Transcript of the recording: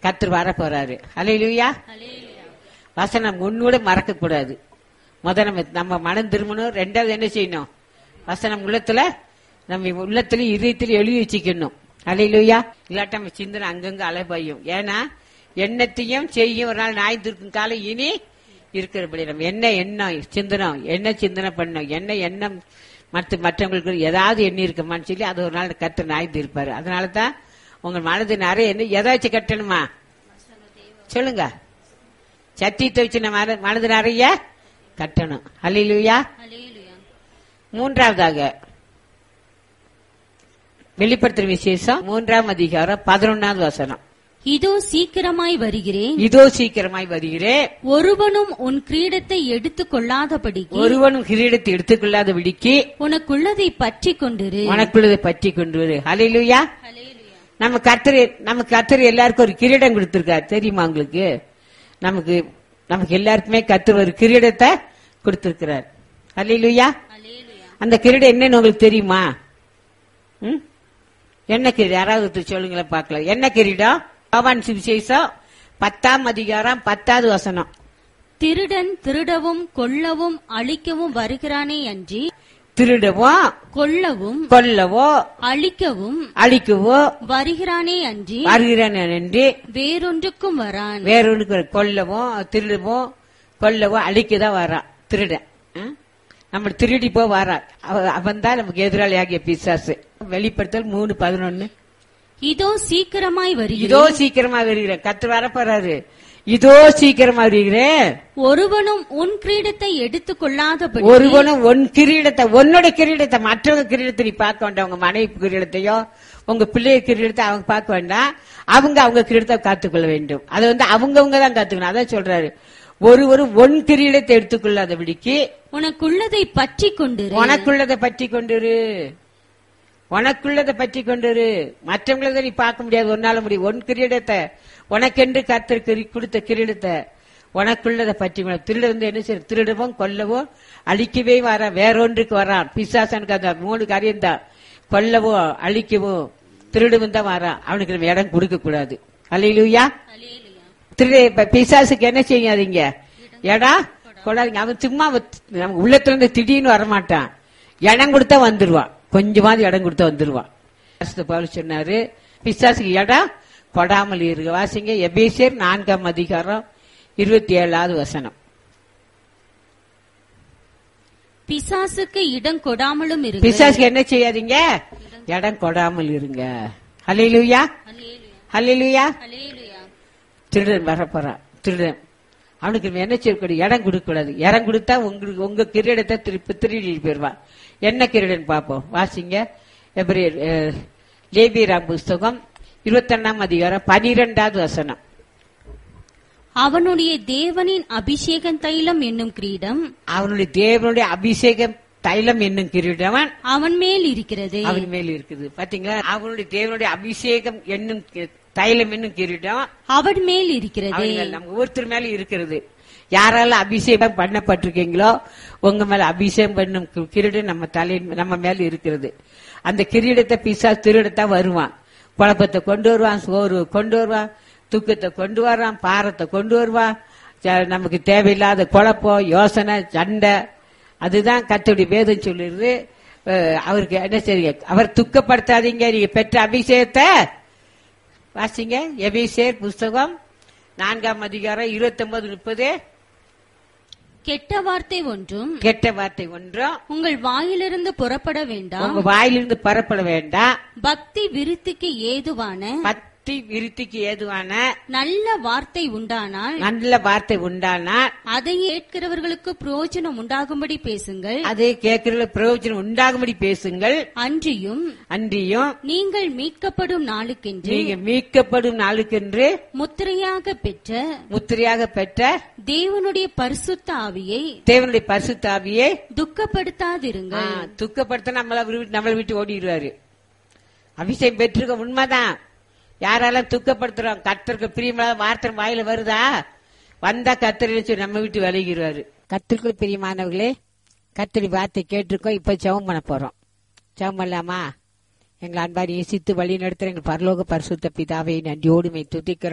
கத்தர் வர போறாரு அலையிலுயா வசனம் ஒன்னோட மறக்க கூடாது முத நம்ம நம்ம மனம் திரும்பணும் ரெண்டாவது என்ன செய்யணும் வசனம் உள்ளத்துல நம்ம உள்ளத்துல இதயத்துல எழுதி வச்சுக்கணும் அலையிலுயா இல்லாட்ட நம்ம சிந்தனை அங்கங்க அலைபாயும் ஏன்னா எண்ணத்தையும் செய்யும் ஒரு நாள் நாய் திருக்கும் காலம் இனி இருக்கிறபடி நம்ம என்ன எண்ணம் சிந்தனம் என்ன சிந்தனை பண்ணோம் என்ன எண்ணம் மற்ற மற்றவங்களுக்கு ஏதாவது எண்ணி இருக்கமான்னு சொல்லி அது ஒரு நாள் கத்து நாய் தீர்ப்பாரு அதனால தான் உங்க மனது நிறைய என்ன எதாச்சும் கட்டணுமா சொல்லுங்க சத்தியத்தை வச்சு நம்ம மன- மனது நிறைய கட்டணும் அல்லையா மூன்றாவதாக வெளிப்படுத்துற விசேஷம் மூன்றாம் அதிகாரம் பதினொன்னாவது வசனம் இதோ சீக்கிரமாய் வருகிறேன் இதோ சீக்கிரமாய் வருகிறேன் ஒருவனும் உன் கிரீடத்தை எடுத்துக் கொள்ளாதபடிக்கு ஒருவனும் கிரீடத்தை எடுத்துக்கொள்ளாத விடிக்கு உனக்குள்ளதை பற்றி கொண்டிரு உனக்குள்ளதை பற்றி கொண்டு வரு ஹalleluya நம்ம கர்த்தர் நம்ம கர்த்தர் எல்லாருக்கும் ஒரு கிரீடம் கொடுத்திருக்காரு தெரியுமா உங்களுக்கு நமக்கு நமக்கு எல்லாருக்குமே கர்த்தர் ஒரு கிரீடத்தை கொடுத்திருக்கிறார் ஹalleluya அந்த கிரீடம் என்னன்னு உங்களுக்கு தெரியுமா ம்? என்ன கிரீடம் யாராவது ஒருத்தர் சொல்லுங்களேன் பார்க்கலாம் என்ன கிரீடம் யோவான் சுவிசேஷம் பத்தாம் அதிகாரம் பத்தாவது வசனம் திருடன் திருடவும் கொல்லவும் அழிக்கவும் வருகிறானே அன்றி திருடவோ கொல்லவும் கொல்லவோ அழிக்கவும் அழிக்கவோ வருகிறானே அன்றி வருகிறான் என்று வேறொன்றுக்கும் வரான் வேறொன்று கொல்லவோ திருடவோ கொல்லவோ அழிக்கதான் வரான் திருடன் ம்? நம்ம திருடி போ வரான் அவன் தான் நமக்கு எதிராளியாகிய பிசாசு வெளிப்படுத்தல் மூணு பதினொன்னு இதோ சீக்கிரமாய் இதோ வருகிறேன் சீக்கிரமா வருகிறேன் கத்து வர போறாரு இதோ சீக்கிரமா வருகிறேன் ஒருவனும் உன் கிரீடத்தை எடுத்துக் கொள்ளாதபடி ஒருவனும் உன் கிரீடத்தை உன்னோட கிரீடத்தை மற்றவங்க கிரீடத்தை நீ பார்க்க வேண்டாம் உங்க மனைவி கிரீடத்தையோ உங்க பிள்ளைய கிரீடத்தை அவங்க பார்க்க வேண்டாம் அவங்க அவங்க கிரீடத்தை காத்துக்கொள்ள வேண்டும் அது வந்து அவங்கவங்க தான் காத்துக்கணும் அதான் சொல்றாரு ஒருவரும் ஒன் கிரீடத்தை எடுத்துக்கொள்ளாதபடிக்கு உனக்குள்ளதை பற்றி கொண்டிரு உனக்குள்ளதை பற்றி கொண்டிரு உனக்குள்ளதை பற்றி கொண்டிரு மற்றவங்களத நீ பார்க்க முடியாது ஒன்னால முடியும் உன் கிரீடத்தை உனக்கென்று கர்த்தர் கிரி- கொடுத்த கிரீடத்தை உனக்குள்ளதை பற்றி கொண்டு- திருட வந்து என்ன செய்ய திருடவும் கொல்லவோ அழிக்கவே வர வேறொன்றுக்கு வரான் பிசாசனுக்கு அந்த மூணு காரியம் தான் கொல்லவோ அழிக்கவோ திருடவும் தான் வரான் அவனுக்கு நம்ம இடம் கொடுக்க கூடாது அல்லையிலுயா திருட இப்ப பிசாசுக்கு என்ன செய்யாதீங்க ஏடா கொடாதீங்க அவன் சும்மா வ- நம்ம உள்ளத்துல இருந்து திடீர்னு வரமாட்டான் இடம் கொடுத்தா வந்துருவான் கொஞ்சமாவது இடம் கொடுத்தா வந்துருவான் பரிசுத்த பவுல் சொன்னாரு பிசாசுக்கு இடம் கொடாமல் இருக்க வாசிங்க எபேசியர் நான்காம் அதிகாரம் இருபத்தி ஏழாவது வசனம் பிசாசுக்கு இடம் கொடாமலும் இருக்கு பிசாசுக்கு என்ன செய்யாதீங்க இடம் கொடாமல் இருங்க ஹalleluya ஹalleluya திருடன் வரப்போறான் திருடன் அவனுக்கு நம்ம என்ன செய்யக்கூடாது இடம் கொடுக்க கூடாது இடம் கொடுத்தா உங்களுக்கு உங்க கிரீடத்தை திருப்பி திருடி போயிருவான் என்ன கிரீடன் பார்ப்போம் வாசிங்க எபிரேயர், அஹ், லேபியராம் புஸ்தகம் இருபத்தொன்னாம் அதிகாரம் பனிரெண்டாவது வசனம் அவனுடைய தேவனின் அபிஷேகம் தைலம் என்னும் கிரீடம் அவனுடைய தேவனுடைய அபிஷேகம் தைலம் என்னும் கிரீடவன் அவன் மேல் இருக்கிறது அவன் மேல் இருக்குது பாத்தீங்களா அவனுடைய தேவனுடைய அபிஷேகம் என்னும் கி- தைலம் என்னும் கிரீடம் அவன் மேல் இருக்கிறது அவர்கள் நம்ம ஒவ்வொருத்தர் மேல இருக்கிறது யாரால அபிஷேகம் பண்ணப்பட்டிருக்கீங்களோ உங்க மேல அபிஷேகம் பண்ணும் கி- கிரீடம் நம்ம தலையின் நம்ம மேல இருக்கிறது அந்த கிரீடத்தை பிசா திருடத்தான் வருவான் குழப்பத்தை கொண்டு வருவான் சோறு கொண்டு வருவான் துக்கத்தை கொண்டு வரான் பாரத்தை கொண்டு வருவான் ச- நமக்கு தேவையில்லாத குழப்பம் யோசனை சண்டை அதுதான் கத்துடைய வேதம் சொல்லிடுது அஹ் அவருக்கு என்ன செய்யுங்க அவர் துக்கப்படுத்தாதீங்க நீங்க பெற்ற அபிஷேகத்தை வாசிங்க எபிசேர் புஸ்தகம் நான்காம் அதிகாரம் இருபத்தி ஒன்பது முப்பது கெட்ட வார்த்தை ஒன்றும் கெட்ட வார்த்தை ஒன்றும் உங்கள் வாயிலிருந்து புறப்பட வேண்டாம் உங்க வாயிலிருந்து பரப்பட வேண்டாம் பக்தி விருத்திக்கு ஏதுவான பத்தி விருத்திக்கு ஏதுவான நல்ல வார்த்தை உண்டானால் நல்ல வார்த்தை உண்டானா அதை கேட்கிறவர்களுக்கு பிரயோஜனம் உண்டாகும்படி பேசுங்கள் அதை கேட்கிற பிரயோஜனம் உண்டாகும்படி பேசுங்கள் அன்றியும் அன்றியும் நீங்கள் மீட்கப்படும் நாளுக்கென்று நீங்க மீட்கப்படும் நாளுக்கென்று முத்திரையாக பெற்ற முத்திரையாக பெற்ற தேவனுடைய பரிசுத்த ஆவியை தேவனுடைய பரிசுத்தாவியை துக்கப்படுத்தாதிருங்கள் துக்கப்படுத்த நம்மள விட்டு- நம்மளை விட்டு ஓடிடுவாரு அபிஷேகம் பெற்றிருக்க உண்மைதான் யாரெல்லாம் துக்கப்படுத்துறோம் கத்தருக்கு பிரியமில்லாத வார்த்தை வாயில வருதா வந்தா கத்தர் சொல்லி நம்ம விட்டு விலகிடுவாரு கத்திற்குள் பிரியமானவர்களே கத்திரி வார்த்தை கேட்டிருக்கோம் இப்ப ஜெபம் பண்ண போறோம் ஜெபம் பண்ணலாமா எங்களை அன்பாரி நேசித்து வழி நடத்துற எங்கள் பரலோக பரிசுத்த பிதாவை நன்றியோடு மை துதிக்கிறோம்